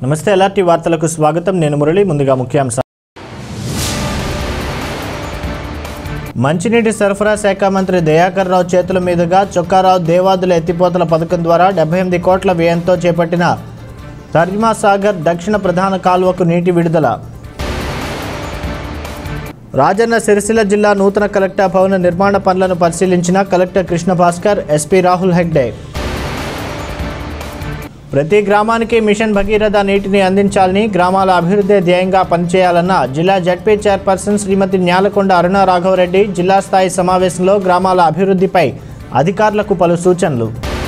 నమస్తే ఎల్ఆర్టీ వార్తలకు స్వాగతం నేను మురళి ముందుగా ముఖ్యాంశాలు మంచినీటి సరఫరా శాఖ మంత్రి దయాకర్ రావు చేతుల మీదుగా చొక్కారావు దేవాదుల ఎత్తిపోతల పథకం ద్వారా డెబ్బై ఎనిమిది కోట్ల వ్యయంతో చేపట్టిన తర్జమా సాగర్ దక్షిణ ప్రధాన కాలువకు నీటి విడుదల రాజన్న సిరిసిల్ల జిల్లా నూతన కలెక్టర్ భవన నిర్మాణ పనులను పరిశీలించిన కలెక్టర్ కృష్ణ భాస్కర్ ఎస్పీ రాహుల్ హెగ్డే ప్రతి గ్రామానికి మిషన్ భగీరథ నీటిని అందించాలని గ్రామాల అభివృద్ధి ధ్యేయంగా పనిచేయాలన్న జిల్లా జడ్పీ చైర్పర్సన్ శ్రీమతి న్యాలకొండ అరుణ రాఘవరెడ్డి జిల్లా స్థాయి సమావేశంలో గ్రామాల అభివృద్ధిపై అధికారులకు పలు సూచనలు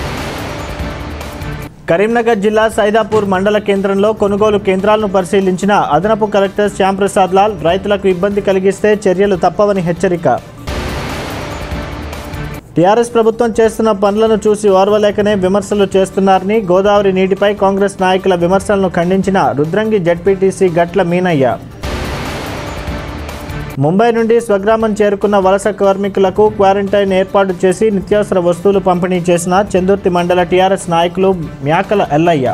కరీంనగర్ జిల్లా సైదాపూర్ మండల కేంద్రంలో కొనుగోలు కేంద్రాలను పరిశీలించిన అదనపు కలెక్టర్ శ్యాంప్రసాద్ లాల్ రైతులకు ఇబ్బంది కలిగిస్తే చర్యలు తప్పవని హెచ్చరిక టీఆర్ఎస్ ప్రభుత్వం చేస్తున్న పనులను చూసి ఓర్వలేకనే విమర్శలు చేస్తున్నారని గోదావరి నీటిపై కాంగ్రెస్ నాయకుల విమర్శలను ఖండించిన రుద్రంగి జడ్పీటీసీ గట్ల మీనయ్య ముంబై నుండి స్వగ్రామం చేరుకున్న వలస కార్మికులకు క్వారంటైన్ ఏర్పాటు చేసి నిత్యావసర వస్తువులు పంపిణీ చేసిన చందుర్తి మండల టీఆర్ఎస్ నాయకులు మ్యాకల ఎల్లయ్య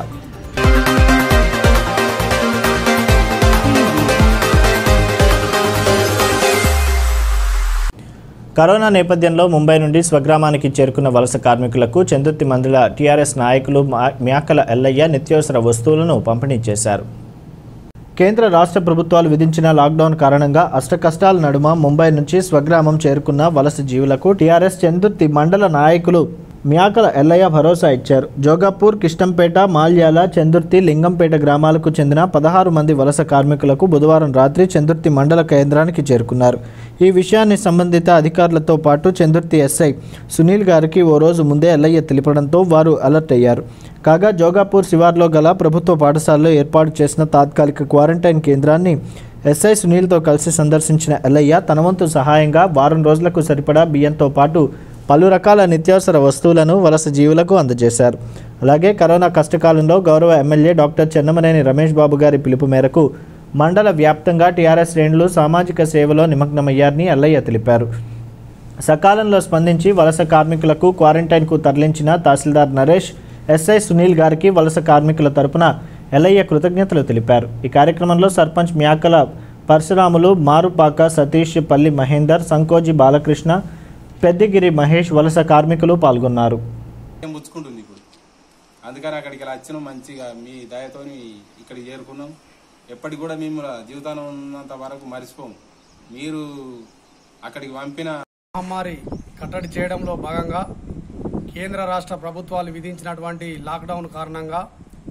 కరోనా నేపథ్యంలో ముంబై నుండి స్వగ్రామానికి చేరుకున్న వలస కార్మికులకు చందుర్తి మండల టీఆర్ఎస్ నాయకులు మా- మ్యాకల ఎల్లయ్య నిత్యావసర వస్తువులను పంపిణీ చేశారు కేంద్ర రాష్ట్ర ప్రభుత్వాలు విధించిన లాక్డౌన్ కారణంగా అష్టకష్టాల నడుమ ముంబై నుంచి స్వగ్రామం చేరుకున్న వలస జీవులకు టీఆర్ఎస్ చందుర్తి మండల నాయకులు మ్యాకల ఎల్లయ్య భరోసా ఇచ్చారు జోగాపూర్ కిష్టంపేట మాల్యాల చందుర్తి లింగంపేట గ్రామాలకు చెందిన పదహారు మంది వలస కార్మికులకు బుధవారం రాత్రి చందుర్తి మండల కేంద్రానికి చేరుకున్నారు ఈ విషయాన్ని సంబంధిత అధికారులతో పాటు చందుర్తి ఎస్ఐ సునీల్ గారికి ఓ రోజు ముందే ఎల్లయ్య తెలిపడంతో వారు అలర్ట్ అయ్యారు కాగా జోగాపూర్ శివార్లో గల ప్రభుత్వ పాఠశాలలో ఏర్పాటు చేసిన తాత్కాలిక క్వారంటైన్ కేంద్రాన్ని ఎస్ఐ సునీల్తో కలిసి సందర్శించిన ఎల్లయ్య తన వంతు సహాయంగా వారం రోజులకు సరిపడా బియ్యంతో పాటు పలు రకాల నిత్యావసర వస్తువులను వలస జీవులకు అందజేశారు అలాగే కరోనా కష్టకాలంలో గౌరవ ఎమ్మెల్యే డాక్టర్ చెన్నమనేని రమేష్ బాబు గారి పిలుపు మేరకు మండల వ్యాప్తంగా టీఆర్ఎస్ శ్రేణులు సామాజిక సేవలో నిమగ్నమయ్యారని ఎల్లయ్య తెలిపారు సకాలంలో స్పందించి వలస కార్మికులకు క్వారంటైన్కు తరలించిన తహసీల్దార్ నరేష్ ఎస్ఐ సునీల్ గారికి వలస కార్మికుల తరపున ఎల్లయ్య కృతజ్ఞతలు తెలిపారు ఈ కార్యక్రమంలో సర్పంచ్ మ్యాకల పరశురాములు మారుపాక సతీష్ పల్లి మహేందర్ సంకోజి బాలకృష్ణ పెద్దిగిరి మహేష్ వలస కార్మికులు పాల్గొన్నారు ఏం పుచ్చుకుంటుంది ఇప్పుడు అందుకని అక్కడికి ఇలా వచ్చినాం మంచిగా మీ దయతోని ఇక్కడికి చేరుకున్నాం ఎప్పటికి కూడా మేము జీవితాన్ని ఉన్నంత వరకు మర్చిపోం మీరు అక్కడికి పంపిన మహమ్మారి కట్టడి చేయడంలో భాగంగా కేంద్ర రాష్ట్ర ప్రభుత్వాలు విధించినటువంటి లాక్డౌన్ కారణంగా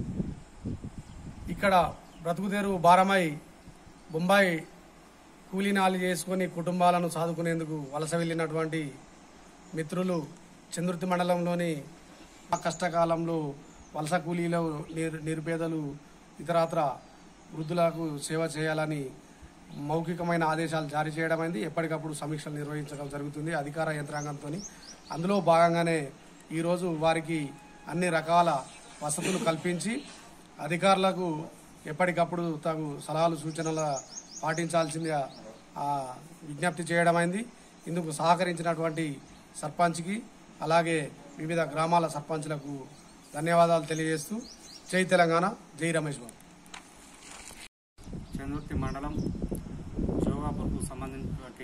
ఇక్కడ బ్రతుకుతెరువు భారమై బొంబాయి కూలీనాలు చేసుకుని కుటుంబాలను సాదుకునేందుకు వలస వెళ్ళినటువంటి మిత్రులు చంద్రుతి మండలంలోని ఆ కష్టకాలంలో వలస కూలీలు నిరు- నిరుపేదలు ఇతరత్ర వృద్ధులకు సేవ చేయాలని మౌఖికమైన ఆదేశాలు జారీ చేయడమైంది ఎప్పటికప్పుడు సమీక్షలు నిర్వహించడం జరుగుతుంది అధికార యంత్రాంగంతో అందులో భాగంగానే ఈరోజు వారికి అన్ని రకాల వసతులు కల్పించి అధికారులకు ఎప్పటికప్పుడు తగు సలహాలు సూచనలు పాటించాల్సిందిగా ఆ, విజ్ఞప్తి చేయడమైంది ఇందుకు సహకరించినటువంటి సర్పంచ్కి అలాగే వివిధ గ్రామాల సర్పంచ్లకు ధన్యవాదాలు తెలియజేస్తూ జై తెలంగాణ జై రమేష్ బాబు చంద్రుర్తి మండలం జోగాపూర్కు సంబంధించినటువంటి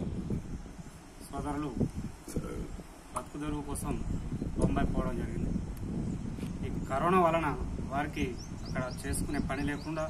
సోదరులు బతుకుదెరువు కోసం బొంబాయి పోవడం జరిగింది ఈ కరోనా వలన వారికి అక్కడ చేసుకునే పని లేకుండా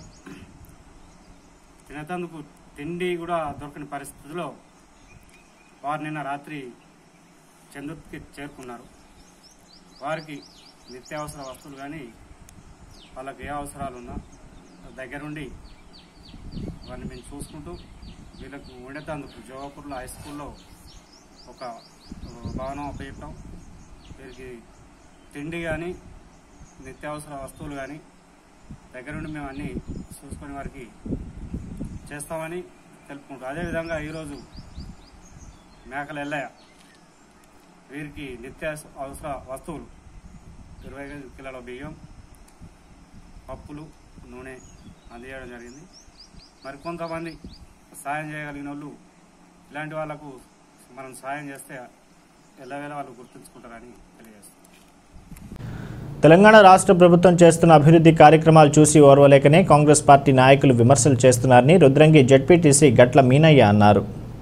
తినేందుకు తిండి కూడా దొరకని పరిస్థితిలో వారు నిన్న రాత్రి చంద్రుర్తికి చేరుకున్నారు వారికి నిత్యావసర వస్తువులు కానీ వాళ్ళకి ఏ అవసరాలు ఉన్నా దగ్గరుండి వారిని మేము చూసుకుంటూ వీళ్ళకు ఉండేటందుకు జోగాపూర్లో హై స్కూల్లో ఒక ఆ, భవనం అప్పచెప్పాం వీరికి తిండి కానీ నిత్యావసర వస్తువులు కానీ దగ్గరుండి మేము అన్నీ చూసుకొని వారికి చేస్తామని తెలుపుకుంటాం అదేవిధంగా ఈరోజు మేకల ఎల్లయ్య వీరికి నిత్య అవసర వస్తువులు ఇరవై ఐదు కిలోల బియ్యం పప్పులు నూనె అందజేయడం జరిగింది మరికొంతమంది సాయం చేయగలిగిన వాళ్ళు ఇలాంటి వాళ్ళకు మనం సాయం చేస్తే ఎల్లవేళ వాళ్ళు గుర్తుంచుకుంటారని తెలియజేస్తాం తెలంగాణ రాష్ట్ర ప్రభుత్వం చేస్తున్న అభివృద్ధి కార్యక్రమాలు చూసి ఓర్వలేకనే కాంగ్రెస్ పార్టీ నాయకులు విమర్శలు చేస్తున్నారని రుద్రంగి జడ్పీటీసీ గట్ల మీనయ్య అన్నారు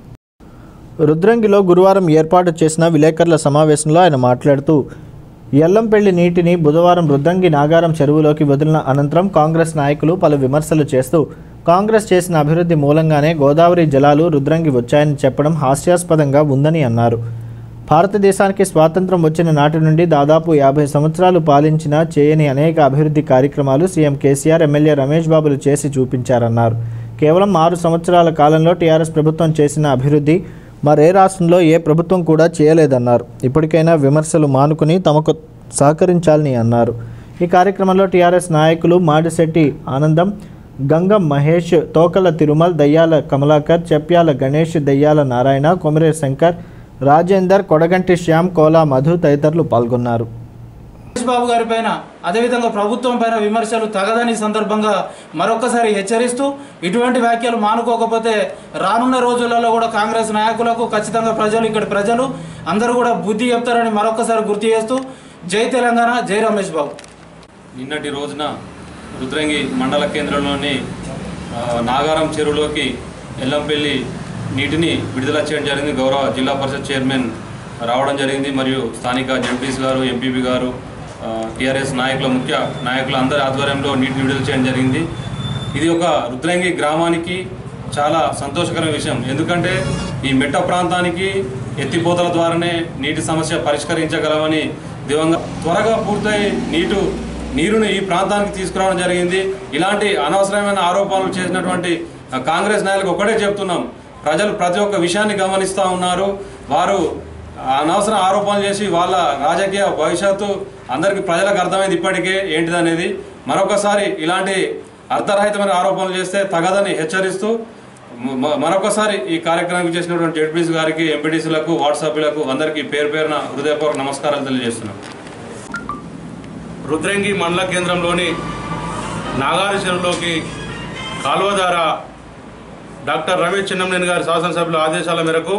రుద్రంగిలో గురువారం ఏర్పాటు చేసిన విలేకరుల సమావేశంలో ఆయన మాట్లాడుతూ ఎల్లంపల్లి నీటిని బుధవారం రుద్రంగి నాగారం చెరువులోకి వదిలిన అనంతరం కాంగ్రెస్ నాయకులు పలు విమర్శలు చేస్తూ కాంగ్రెస్ చేసిన అభివృద్ధి మూలంగానే గోదావరి జలాలు రుద్రంగి వచ్చాయని చెప్పడం హాస్యాస్పదంగా ఉందని అన్నారు భారతదేశానికి స్వాతంత్రం వచ్చిన నాటి నుండి దాదాపు యాభై సంవత్సరాలు పాలించిన చేయని అనేక అభివృద్ధి కార్యక్రమాలు సీఎం కేసీఆర్ ఎమ్మెల్యే రమేష్ బాబులు చేసి చూపించారన్నారు కేవలం ఆరు సంవత్సరాల కాలంలో టీఆర్ఎస్ ప్రభుత్వం చేసిన అభివృద్ధి మరే రాష్ట్రంలో ఏ ప్రభుత్వం కూడా చేయలేదన్నారు ఇప్పటికైనా విమర్శలు మానుకుని తమకు సహకరించాలని అన్నారు ఈ కార్యక్రమంలో టీఆర్ఎస్ నాయకులు మాడిశెట్టి ఆనందం గంగం మహేష్ తోకల తిరుమల్ దయ్యాల కమలాకర్ చెప్యాల గణేష్ దయ్యాల నారాయణ కొమిరే శంకర్ రాజేందర్ కొడగంటి శ్యామ్ కోలా మధు తదితరులు పాల్గొన్నారు మహేష్ బాబు గారి పైన అదేవిధంగా ప్రభుత్వం పైన విమర్శలు తగదని సందర్భంగా మరొకసారి హెచ్చరిస్తూ ఇటువంటి వ్యాఖ్యలు మానుకోకపోతే రానున్న రోజులలో కూడా కాంగ్రెస్ నాయకులకు ఖచ్చితంగా ప్రజలు ఇక్కడ ప్రజలు అందరూ కూడా బుద్ధి చెప్తారని మరొకసారి గుర్తు చేస్తూ జై తెలంగాణ జై రమేష్ బాబు నిన్నటి రోజున రుద్రంగి మండల కేంద్రంలోని ఆ, నాగారం చెరువులోకి ఎల్లంపల్లి నీటిని విడుదల చేయడం జరిగింది గౌరవ జిల్లా పరిషత్ చైర్మన్ రావడం జరిగింది మరియు స్థానిక జడ్పీసీ గారు ఎంపీపీ గారు టీఆర్ఎస్ నాయకుల ముఖ్య నాయకుల అందరి ఆధ్వర్యంలో నీటిని విడుదల చేయడం జరిగింది ఇది ఒక రుద్రంగి గ్రామానికి చాలా సంతోషకరమైన విషయం ఎందుకంటే ఈ మెట్ట ప్రాంతానికి ఎత్తిపోతల ద్వారానే నీటి సమస్య పరిష్కరించగలమని దివంగా త్వరగా పూర్తయి నీటు నీరుని ఈ ప్రాంతానికి తీసుకురావడం జరిగింది ఇలాంటి అనవసరమైన ఆరోపణలు చేసినటువంటి ఆ, కాంగ్రెస్ నాయకులకు ఒకటే చెప్తున్నాం ప్రజలు ప్రతి ఒక్క విషయాన్ని గమనిస్తూ ఉన్నారు వారు అనవసర ఆరోపణలు చేసి వాళ్ళ రాజకీయ భవిష్యత్తు అందరికీ ప్రజలకు అర్థమైంది ఇప్పటికే ఏంటిదనేది మరొకసారి ఇలాంటి అర్థరహితమైన ఆరోపణలు చేస్తే తగదని హెచ్చరిస్తూ మ- మరొకసారి ఈ కార్యక్రమానికి చేసినటువంటి జడ్పీసీ గారికి ఎంపీటీసీలకు వాట్సాప్లకు అందరికీ పేరు పేరున హృదయపూర్వక నమస్కారాలు తెలియజేస్తున్నాం రుద్రంగి మండల కేంద్రంలోని నాగారి చెరువులోకి కాలువ ద్వారా డాక్టర్ రమేష్ చిన్నంనేని గారి శాసనసభ్యుల ఆదేశాల మేరకు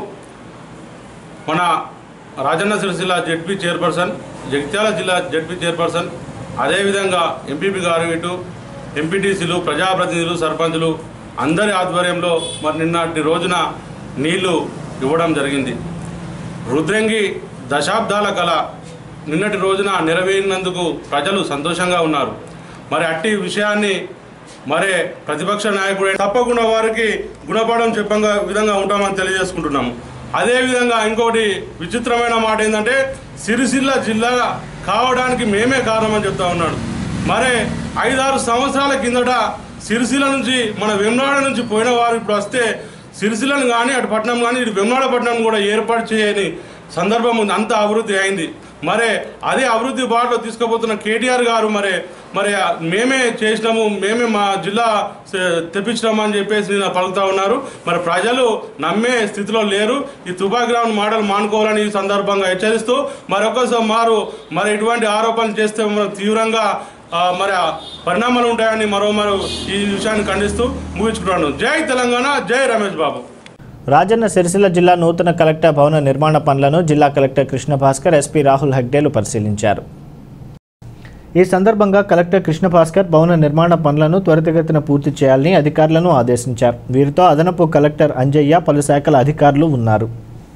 మన రాజన్న సిరిసిల్ల జడ్పీ చైర్పర్సన్ జగిత్యాల జిల్లా జడ్పీ చైర్పర్సన్ అదేవిధంగా ఎంపీపీ గారు ఇటు ఎంపీటీసీలు ప్రజాప్రతినిధులు సర్పంచులు అందరి ఆధ్వర్యంలో మరి నిన్నటి రోజున నీళ్లు ఇవ్వడం జరిగింది రుద్రంగి దశాబ్దాల కళ నిన్నటి రోజున నెరవేరినందుకు ప్రజలు సంతోషంగా ఉన్నారు మరి అట్టి విషయాన్ని మరే ప్రతిపక్ష నాయకుడు తప్పకుండా వారికి గుణపాఠం చెప్పంగా విధంగా ఉంటామని తెలియజేసుకుంటున్నాము అదేవిధంగా ఇంకోటి విచిత్రమైన మాట ఏంటంటే సిరిసిల్ల జిల్లా కావడానికి మేమే కారణమని చెప్తా ఉన్నాడు మరే ఐదారు సంవత్సరాల కిందట సిరిసిల్ల నుంచి మన వెమ్నాడ నుంచి పోయిన వారు ఇప్పుడు వస్తే సిరిసిల్లను కానీ అటు పట్టణం కానీ ఇటు వెమ్నాడ పట్టణం కూడా ఏర్పాటు చేయని సందర్భం ఉంది అంత అభివృద్ధి అయింది మరే అదే అభివృద్ధి బాటలో తీసుకుపోతున్న కేటీఆర్ గారు మరే మరి మేమే చేసినాము మేమే మా జిల్లా స- తెప్పించినాము అని చెప్పేసి నిన్న పలుకుతా ఉన్నారు మరి ప్రజలు నమ్మే స్థితిలో లేరు ఈ తుపాగ్రౌండ్ మోడల్ మానుకోవాలని ఈ సందర్భంగా హెచ్చరిస్తూ మరొకసారి మారు మరి ఇటువంటి ఆరోపణలు చేస్తే మనం తీవ్రంగా ఆ, మరి ఆ పరిణామాలు ఉంటాయని మరో మరో ఈ విషయాన్ని ఖండిస్తూ ముగించుకున్నాను జై తెలంగాణ జై రమేష్ బాబు రాజన్న సిరిసిల్ల జిల్లా నూతన కలెక్టర్ భవన నిర్మాణ పనులను జిల్లా కలెక్టర్ కృష్ణ భాస్కర్ ఎస్పీ రాహుల్ హెగ్డేలు పరిశీలించారు ఈ సందర్భంగా కలెక్టర్ కృష్ణ భాస్కర్ భవన నిర్మాణ పనులను త్వరితగతిన పూర్తి చేయాలని అధికారులను ఆదేశించారు వీరితో అదనపు కలెక్టర్ అంజయ్య పలు శాఖల అధికారులు ఉన్నారు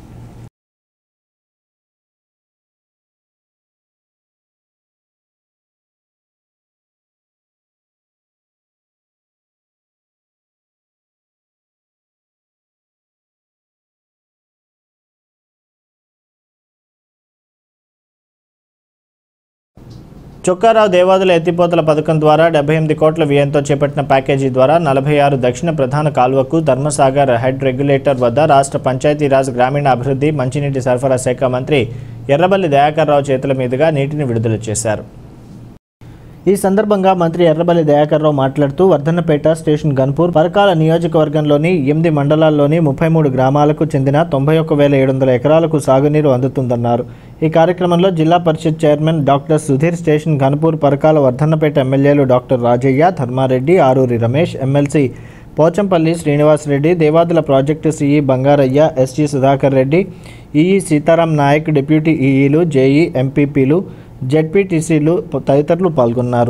చొక్కారావు దేవాదుల ఎత్తిపోతల పథకం ద్వారా డెబ్బై ఎనిమిది కోట్ల వ్యయంతో చేపట్టిన ప్యాకేజీ ద్వారా నలభై ఆరు దక్షిణ ప్రధాన కాలువకు ధర్మసాగర్ హెడ్ రెగ్యులేటర్ వద్ద రాష్ట్ర పంచాయతీరాజ్ గ్రామీణ అభివృద్ధి మంచినీటి సరఫరా శాఖ మంత్రి ఎర్రబల్లి దయాకర్ రావు చేతుల మీదుగా నీటిని విడుదల చేశారు ఈ సందర్భంగా మంత్రి ఎర్రబల్లి దయాకర్రావు మాట్లాడుతూ వర్ధన్నపేట స్టేషన్ గన్పూర్ పరకాల నియోజకవర్గంలోని ఎనిమిది మండలాల్లోని ముప్పై మూడు గ్రామాలకు చెందిన తొంభై ఒక్క వేల ఏడు వందల ఎకరాలకు సాగునీరు అందుతుందన్నారు ఈ కార్యక్రమంలో Zilla Parishad chairman doctor Sudheer station Ghanpur Parakala Wardhannapet ఎమ్మెల్యేలు doctor Rajaiah Dharma Reddy Aroori Ramesh MLC Pochampally Srinivasa Reddy Devadula project CE Bangaraiah SG Sudhakar Reddy EE Sitaram Naik deputy ఈఈలు జేఈ ఎంపీపీలు జెడ్పీటీసీలు తదితరులు పాల్గొన్నారు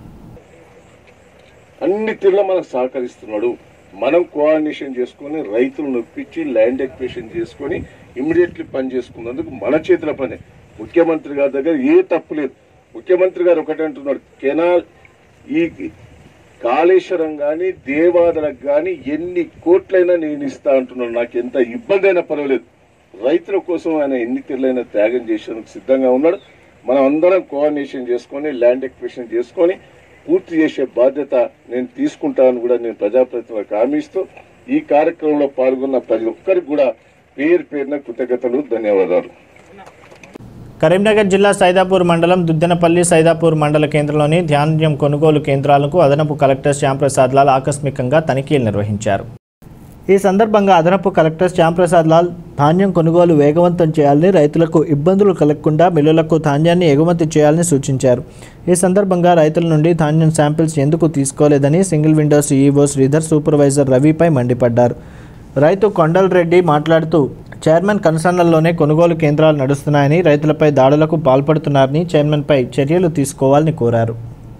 అన్ని తీర్ల మనకు సహకరిస్తున్నాడు మనం కోఆర్డినేషన్ చేసుకుని రైతులు నొప్పించి ల్యాండ్ ఎక్విషన్ చేసుకుని ఇమీడియట్లీ పని చేసుకున్నందుకు మన చేతుల పని ముఖ్యమంత్రి గారి దగ్గర ఏ తప్పు లేదు ముఖ్యమంత్రి గారు ఒకటే అంటున్నాడు కెనాల్ ఈ కాళేశ్వరం గాని దేవాదలకు గాని ఎన్ని కోట్లైనా నేను ఇస్తా అంటున్నాడు నాకు ఎంత ఇబ్బంది అయినా పర్వాలేదు రైతుల కోసం ఆయన ఎన్ని తీర్లైనా త్యాగం చేసేందుకు సిద్ధంగా ఉన్నాడు మనం అందరం కోఆర్డినేషన్ చేసుకొని ల్యాండ్ ఎక్విషన్ చేసుకొని పూర్తి చేసే బాధ్యత నేను తీసుకుంటానని కూడా నేను ప్రజాప్రతినిధులకు హామీ ఇస్తూ ఈ కార్యక్రమంలో పాల్గొన్న ప్రతి ఒక్కరికి కూడా పేరు పేరున కృతజ్ఞతలు ధన్యవాదాలు కరీంనగర్ జిల్లా సైదాపూర్ మండలం దుద్దెనపల్లి సైదాపూర్ మండల కేంద్రంలోని ధాన్యం కొనుగోలు కేంద్రాలకు అదనపు కలెక్టర్ శ్యాంప్రసాద్ లాల్ ఆకస్మికంగా తనిఖీలు నిర్వహించారు ఈ సందర్భంగా అదనపు కలెక్టర్ శ్యాంప్రసాద్ లాల్ ధాన్యం కొనుగోలు వేగవంతం చేయాలని రైతులకు ఇబ్బందులు కలగకుండా మిల్లులకు ధాన్యాన్ని ఎగుమతి చేయాలని సూచించారు ఈ సందర్భంగా రైతుల నుండి ధాన్యం శాంపిల్స్ ఎందుకు తీసుకోలేదని single window CEO Sridhar supervisor రవిపై మండిపడ్డారు రైతు కొండల్ రెడ్డి మాట్లాడుతూ చైర్మన్ కన్సర్న్లలోనే కొనుగోలు కేంద్రాలు నడుస్తున్నాయని రైతులపై దాడులకు పాల్పడుతున్నారని చైర్మన్పై చర్యలు తీసుకోవాలని కోరారు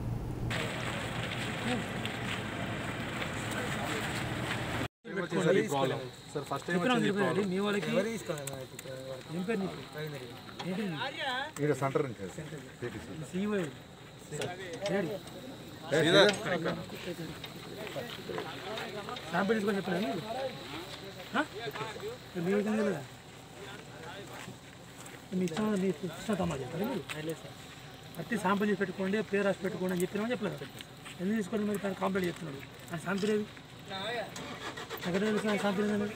శాంపిల్ తీసుకొని చెప్పాను మీరు తెలియదా మీ ఇష్టం మీ ఇష్టం తమ్మా చెప్పారు మీరు ప్రతి శాంపిల్ చేసి పెట్టుకోండి పేరు రాసి పెట్టుకోండి అని చెప్పినా చెప్పలేదు ఎందుకు తీసుకొని మరి తను కంప్లైంట్ చెప్తున్నాడు ఆ శాంపిల్ ఏది ఎక్కడ తెలుసు ఆ శాంపిల్ ఏందని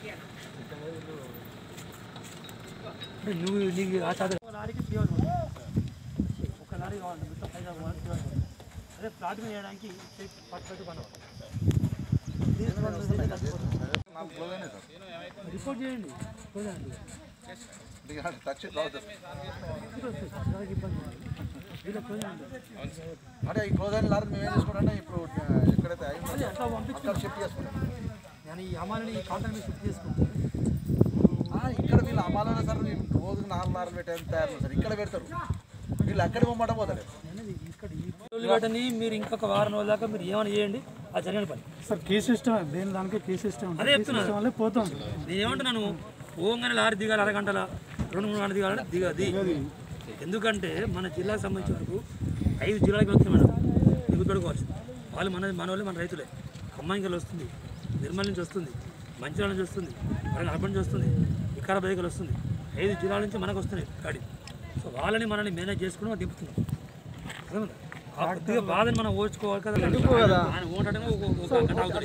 అంటే నువ్వు నీకు ఆ సాధన ఒక లారీకి తీయాలి ఒక లారీ కావాలి మొత్తం పైగా వాళ్ళకి తీయాలి అదే ప్లాట్ మీద చేయడానికి పట్టు పని రిపోర్ట్ చేయండి చూడండి అంటే ఈ క్లోజ్ అయిన లారీ మేము ఏం చేసుకుంటాం ఇప్పుడు ఎక్కడైతే అయిందో అట్లా పంపించుకున్నాం షిఫ్ట్ చేసుకుంటాం నేను ఈ అమ్మాయిని ఈ కాంట్రాక్ట్ మీద షిఫ్ట్ చేసుకుంటాను ఆ, ఇక్కడ వీళ్ళు అమ్మాలన్నా సార్ వీళ్ళు రోజుకు నాలుగు నాలుగు పెట్టేది తయారు సార్ ఇక్కడ పెడతారు వీళ్ళు అక్కడికి పొమ్మట పోతారు ఇక్కడ ఈ వాటిని మీరు ఇంకొక వారం రోజుల దాకా మీరు ఏమైనా చేయండి అది జరిగిన పని సార్ కీ సిస్టమ్ దేని దానికి కీ సిస్టమ్ అదే చెప్తున్నాను వల్లే పోతాం నేను ఏమంటున్నాను ఓంగానే లారీ దిగాలి అరగంటల రెండు మూడు గంటలు దిగాలంటే దిగది ఎందుకంటే మన జిల్లాకు సంబంధించిన వరకు ఐదు జిల్లాలకు వస్తుంది మేడం దిగు పెట్టుకోవచ్చు వాళ్ళు మన మన వాళ్ళు మన రైతులే అమ్మాయికి వస్తుంది నిర్మల్ నుంచి వస్తుంది మంచిర్యాల నుంచి వస్తుంది అలాగే అర్బన్ నుంచి వస్తుంది వికారాబాద్ దగ్గర వస్తుంది ఐదు జిల్లాల నుంచి మనకు వస్తున్నాయి గాడి సో వాళ్ళని మనల్ని మేనేజ్ చేసుకుని మనం దింపుతున్నాం అర్థమైందా? ఆ కొద్దిగా బాధని మనం ఓర్చుకోవాలి కదా ఆయన ఓటడం ఒక ఒక గంట అవుతుంది.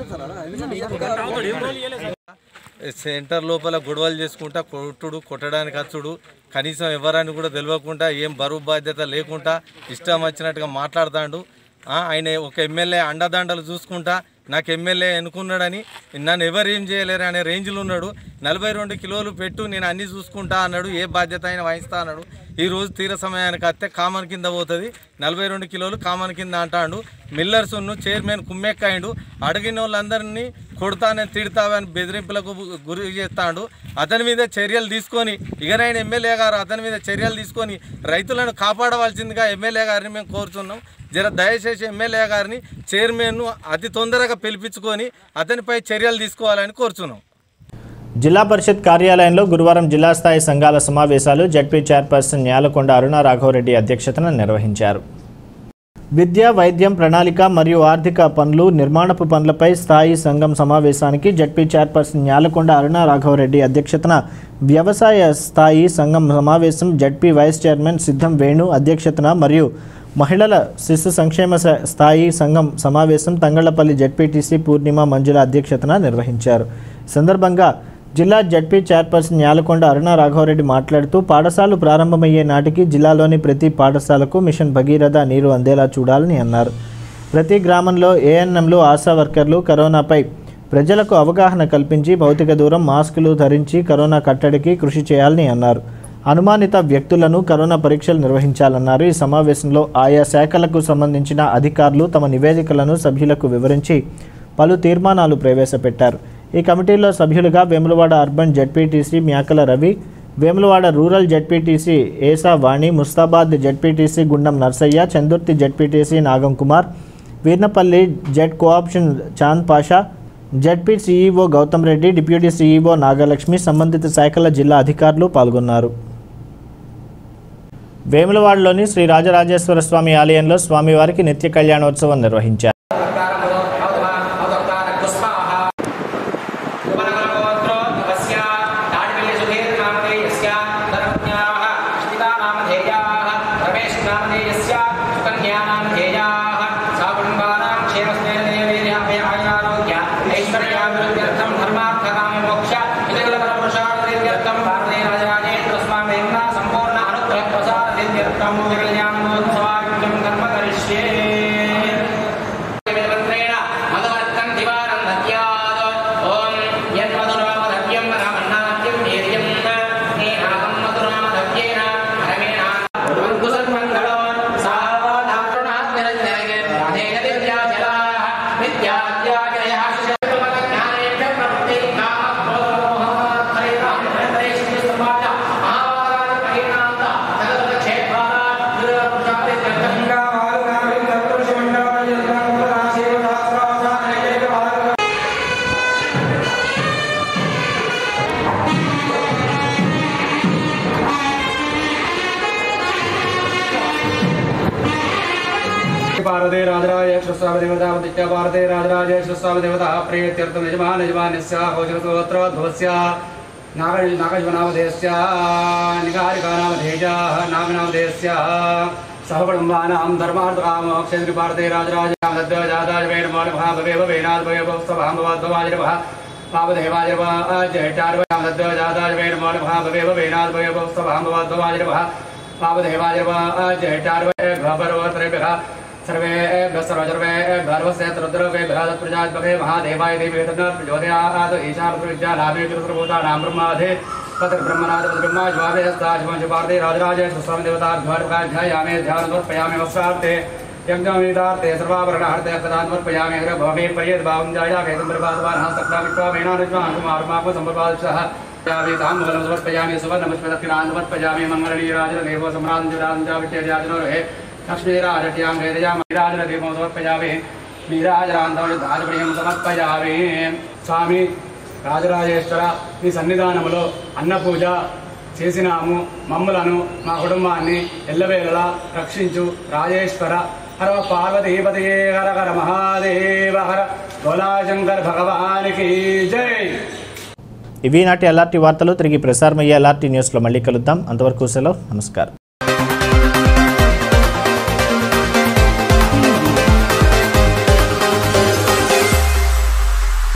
ఒక గంట అవుతాడు ఏం రోజు సెంటర్ లోపల గొడవలు చేసుకుంటా కొట్టుడు కొట్టడానికి వచ్చుడు కనీసం ఎవరని కూడా తెలియకుండా ఏం బరువు బాధ్యత లేకుండా ఇష్టం వచ్చినట్టుగా మాట్లాడుతాడు ఆ, ఆయన ఒక ఎమ్మెల్యే అండదండలు చూసుకుంటా నాకు ఎమ్మెల్యే ఎన్నుకున్నాడని నన్ను ఎవరు ఏం చేయలేరు అనే రేంజ్లో ఉన్నాడు నలభై రెండు కిలోలు పెట్టు నేను అన్ని చూసుకుంటా అన్నాడు ఏ బాధ్యత అయినా వహిస్తా అన్నాడు ఈ రోజు తీర సమయానికి వస్తే కామన్ కింద పోతుంది నలభై రెండు కిలోలు కామన్ కింద అంటాడు మిల్లర్స్ను చైర్మన్ కుమ్మెక్కాయిండు అడిగిన వాళ్ళందరినీ కొడతానని తిడతావని బెదిరింపులకు గురి చేస్తాడు అతని మీద చర్యలు తీసుకొని ఇకనైనా ఎమ్మెల్యే గారు అతని మీద చర్యలు తీసుకొని రైతులను కాపాడవలసిందిగా ఎమ్మెల్యే గారిని మేము కోరుతున్నాం జర దయచేసి ఎమ్మెల్యే గారిని చైర్మన్ను అతి తొందరగా పిలిపించుకొని అతనిపై చర్యలు తీసుకోవాలని కోరుతున్నాం జిల్లా పరిషత్ కార్యాలయంలో గురువారం జిల్లా స్థాయి సంఘాల సమావేశాలు జడ్పీ చైర్పర్సన్ న్యాలకొండ అరుణ రాఘవరెడ్డి అధ్యక్షతన నిర్వహించారు విద్య వైద్యం ప్రణాళిక మరియు ఆర్థిక పనులు నిర్మాణపు పనులపై స్థాయి సంఘం సమావేశానికి జడ్పీ చైర్పర్సన్ న్యాలకొండ అరుణ రాఘవరెడ్డి అధ్యక్షతన వ్యవసాయ స్థాయి సంఘం సమావేశం జడ్పీ వైస్ చైర్మన్ సిద్ధం వేణు అధ్యక్షతన మరియు మహిళల శిశు సంక్షేమ స- స్థాయి సంఘం సమావేశం తంగళ్లపల్లి జడ్పీటీసీ పూర్ణిమ మంజుల అధ్యక్షతన నిర్వహించారు ఈ సందర్భంగా జిల్లా జడ్పీ చైర్పర్సన్ న్యాలకొండ అరుణ రాఘవరెడ్డి మాట్లాడుతూ పాఠశాలలు ప్రారంభమయ్యే నాటికి జిల్లాలోని ప్రతి పాఠశాలకు మిషన్ భగీరథ నీరు అందేలా చూడాలని అన్నారు ప్రతి గ్రామంలో ఏఎన్ఎంలు ఆశా వర్కర్లు కరోనాపై ప్రజలకు అవగాహన కల్పించి భౌతిక దూరం మాస్కులు ధరించి కరోనా కట్టడికి కృషి చేయాలని అన్నారు అనుమానిత వ్యక్తులను కరోనా పరీక్షలు నిర్వహించాలన్నారు ఈ సమావేశంలో ఆయా శాఖలకు సంబంధించిన అధికారులు తమ నివేదికలను సభ్యులకు వివరించి పలు తీర్మానాలు ప్రవేశపెట్టారు ఈ కమిటీలో సభ్యులుగా Vemulawada urban ZPTC Myakala Ravi Vemulawada rural ZPTC Esa Vani Mustabad ZPTC Gundam Narsaiah Chandurthi ZPTC Nagam Kumar Veernapalli Z co-option Chand Pasha ZP CEO Gautam Reddy deputy CEO Nagalakshmi సంబంధిత శాఖల జిల్లా అధికారులు పాల్గొన్నారు వేములవాడలోని శ్రీ రాజరాజేశ్వర స్వామి ఆలయంలో స్వామివారికి నిత్య కళ్యాణోత్సవం నిర్వహించారు సంపూర్ణ అనుగ్రహ ప్రసాద కళ్యాణోత్సవాఖ్యం కర్మ కరిష్యే మంత్రేణ మదవర్తం దివారం దద్యాద్ ఓం యన్మధురామధవ్యం రామన్నాద్యం వీర్యం నేహాగం మధురామధవ్యేన పరమేణ కుసన్మంగళో సావాధారణాత్ నిరంజనగే రాధేయ దివ్యాచలాః విద్యాద్యాగయః జ్ఞానేభ్య ప్రవృత్తి కామ క్రోధ మోహ త్రైరామ త్రైశ్రీ సమాజ మహావాదాన పరిణాంత జగత క్షేత్రాల దురపుషాది గంగా వారుణామి కర్తృషి మండలాయ పార్వతే రాజరాజేశ్వర స్వామి దేవత నిత్య పార్వతే రాజరాజేశ్వర స్వామి దేవత ప్రియత్యర్థం యజమాన యజమాన్యస్య హోజగోత్రోద్భవస్య నాగ నాగజనామధేయస్య నిగారికానామధేయ నాగనామధేయస్య సహకుటుంబానాం ధర్మార్థకామోక్షేంద్రి భారతే రాజరాజాం తద్వజాదాయ వే నమో నమః భవే భవేనాథ్ భవే భవస్తభాంభవాద్భవాయ నమః పాపదేవాయ నమః జయటార్వయాం తద్వజాదాయ వే నమో నమః భవే భవేనాథ్ భవే భవస్తభాంభవాద్భవాయ నమః పాపదేవాయ నమః జయటార్వయ భవరోత్రేభ్యः सर्वेभ्यः सर्वजर्वेभ्यः सर्वस्य रुद्रवेभ्यः तत्प्रजात्मके महादेवाय देवी प्रचोदयात् ईशानप्रविद्यालाभे चतुर्भूतानां ब्रह्माधे पत्र ब्रह्मनाथ ब्रह्मा ज्वाले हस्ताशिवं पार्थे राजराजे स्वामी देवताभ्याध्यायामे ध्यानमर्पयामि वस्त्रार्थे यज्ञमेतार्थे सर्वाभरणार्थे प्रदानमर्पयामि भवे पर्येद भावं जायामे सम्प्रपादवान् हस्तक्रामित्वा मेनानुज्वान् कुमारमापो सम्प्रपादशः ताम्बूलं समर्पयामि सुवर्णमस्मदक्षिणान् समर्पयामि मङ्गलनीराजनदेवो सम्राञ्जराञ्जाविट्यजाजनोहे लक्ष्मीराजट्यां वेदयामराजनदेवं समर्पयामि నీరాజరాంతమయం సమర్పయామి స్వామి రాజరాజేశ్వర మీ సన్నిధానములో అన్న పూజ చేసినాము మమ్ములను మా కుటుంబాన్ని ఎల్లవేళలా రక్షించు రాజేశ్వర హర పార్వతీపతి హర హర మహాదేవ హర గోలాశంకర్ భగవానికి జై ఇవి నాటి ఎల్ఆర్టీ వార్తలు తిరిగి ప్రసారమయ్యే ఎల్ఆర్టీ న్యూస్లో మళ్ళీ కలుద్దాం అంతవరకు సెలవు నమస్కారం